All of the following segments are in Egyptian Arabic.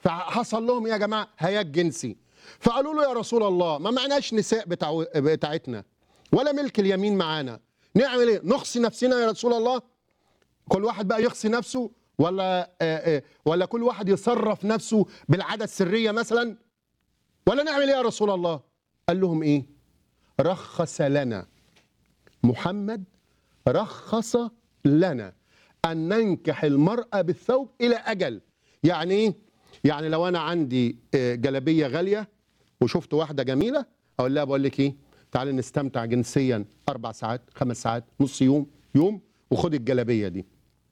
فحصل لهم يا جماعه هياج جنسي فقالوا له يا رسول الله ما معناش نساء بتاع بتاعتنا ولا ملك اليمين معانا نعمل ايه نخصي نفسنا يا رسول الله كل واحد بقى يخصي نفسه ولا آه، آه، ولا كل واحد يصرف نفسه بالعاده السريه مثلا ولا نعمل ايه يا رسول الله قال لهم ايه رخص لنا محمد رخص لنا ان ننكح المراه بالثوب الى اجل يعني ايه يعني لو انا عندي آه، جلابيه غاليه وشفت واحده جميله اقول لها بقول لك ايه تعالي نستمتع جنسيا اربع ساعات خمس ساعات نص يوم يوم وخد الجلابيه دي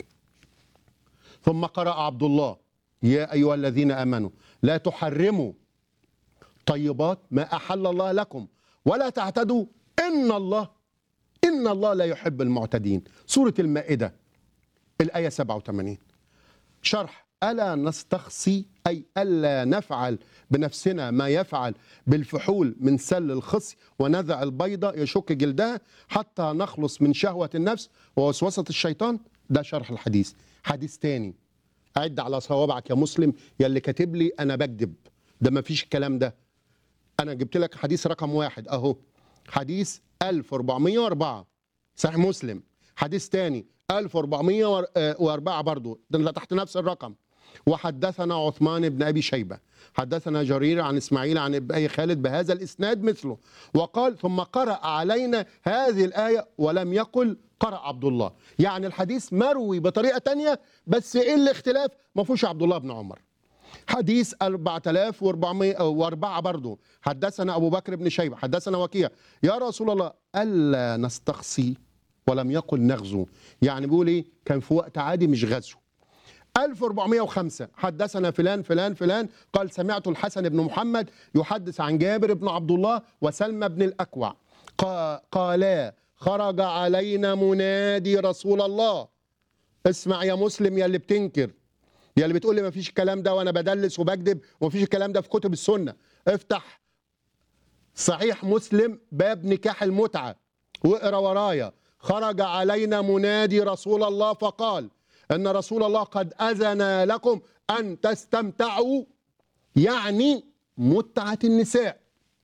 ثم قرأ عبد الله يا أيها الذين آمنوا لا تحرموا طيبات ما أحل الله لكم ولا تعتدوا إن الله إن الله لا يحب المعتدين سورة المائدة الآية 87 شرح ألا نستخصي أي ألا نفعل بنفسنا ما يفعل بالفحول من سل الخصي ونذع البيضة يشك جلدها حتى نخلص من شهوة النفس ووسوسة الشيطان ده شرح الحديث حديث تاني عد على صوابعك يا مسلم يا اللي كاتب لي أنا بكذب ده ما فيش الكلام ده أنا جبت لك حديث رقم واحد أهو حديث 1404 صحيح مسلم حديث تاني 1404 برضو ده تحت نفس الرقم وحدثنا عثمان بن ابي شيبه حدثنا جرير عن اسماعيل عن ابي خالد بهذا الاسناد مثله وقال ثم قرأ علينا هذه الايه ولم يقل قرأ عبد الله يعني الحديث مروي بطريقه تانية بس ايه الاختلاف ما فيهوش عبد الله بن عمر حديث 4404 برضه حدثنا ابو بكر بن شيبه حدثنا وكيع يا رسول الله الا نستقصي ولم يقل نغزو يعني بيقول ايه كان في وقت عادي مش غزو 1405 حدثنا فلان فلان فلان قال سمعت الحسن بن محمد يحدث عن جابر بن عبد الله وسلمى بن الأكوع قا- قالا خرج علينا منادي رسول الله اسمع يا مسلم يا اللي بتنكر يا اللي بتقول لي ما فيش الكلام ده وانا بدلس وبكذب وما فيش الكلام ده في كتب السنة افتح صحيح مسلم باب نكاح المتعة واقرا ورايا خرج علينا منادي رسول الله فقال ان رسول الله قد اذن لكم ان تستمتعوا يعني متعه النساء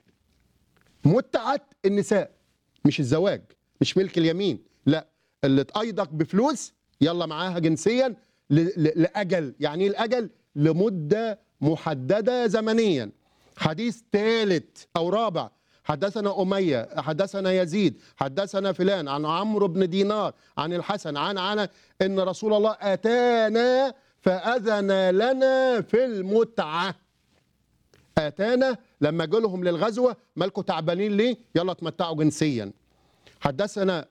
متعه النساء مش الزواج مش ملك اليمين لا اللي تأيدك بفلوس يلا معاها جنسيا ل- ل- لاجل يعني ايه الاجل لمده محدده زمنيا حديث ثالث او رابع حدثنا أمية حدثنا يزيد حدثنا فلان عن عمرو بن دينار عن الحسن عن عن إن رسول الله أتانا فأذن لنا في المتعة أتانا لما جولهم للغزوة مالكوا تعبانين ليه يلا تمتعوا جنسيا حدثنا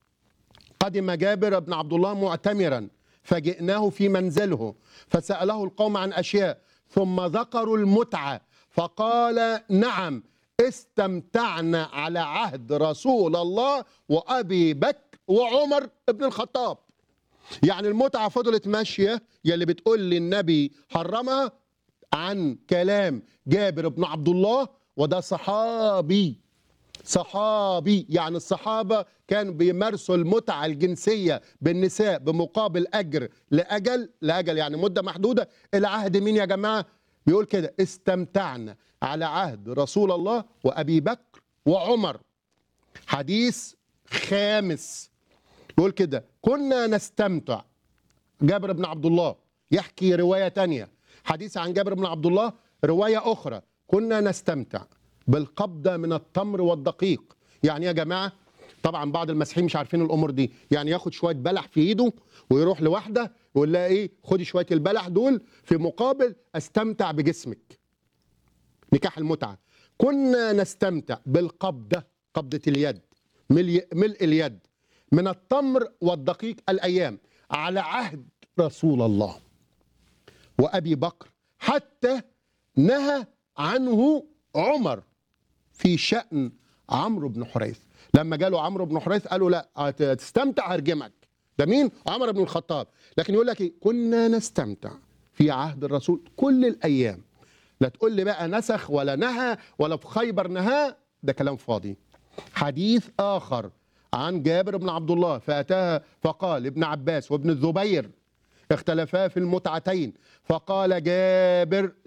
قدم جابر بن عبد الله معتمرا فجئناه في منزله فسأله القوم عن أشياء ثم ذكروا المتعة فقال نعم استمتعنا على عهد رسول الله وأبي بكر وعمر بن الخطاب يعني المتعة فضلت ماشية يلي بتقول لي النبي حرمها عن كلام جابر بن عبد الله وده صحابي صحابي يعني الصحابة كانوا بيمارسوا المتعة الجنسية بالنساء بمقابل أجر لأجل لأجل يعني مدة محدودة إلى عهد مين يا جماعة بيقول كده استمتعنا على عهد رسول الله وأبي بكر وعمر حديث خامس يقول كده كنا نستمتع جابر بن عبد الله يحكي رواية تانية حديث عن جابر بن عبد الله رواية أخرى كنا نستمتع بالقبضة من التمر والدقيق يعني يا جماعة طبعا بعض المسيحيين مش عارفين الأمور دي يعني ياخد شوية بلح في إيده ويروح لواحدة ويقول لها إيه خدي شوية البلح دول في مقابل أستمتع بجسمك نكاح المتعة كنا نستمتع بالقبضة قبضة اليد ملء ملء اليد من التمر والدقيق الأيام على عهد رسول الله وأبي بكر حتى نهى عنه عمر في شأن عمرو بن حريث لما جاله عمرو بن حريث قالوا لا هت- تستمتع هرجمك ده مين عمر بن الخطاب لكن يقول لك ايه كنا نستمتع في عهد الرسول كل الايام لا تقول لي بقى نسخ ولا نهى ولا في خيبر نهى ده كلام فاضي حديث اخر عن جابر بن عبد الله فاتاه فقال ابن عباس وابن الزبير اختلفا في المتعتين فقال جابر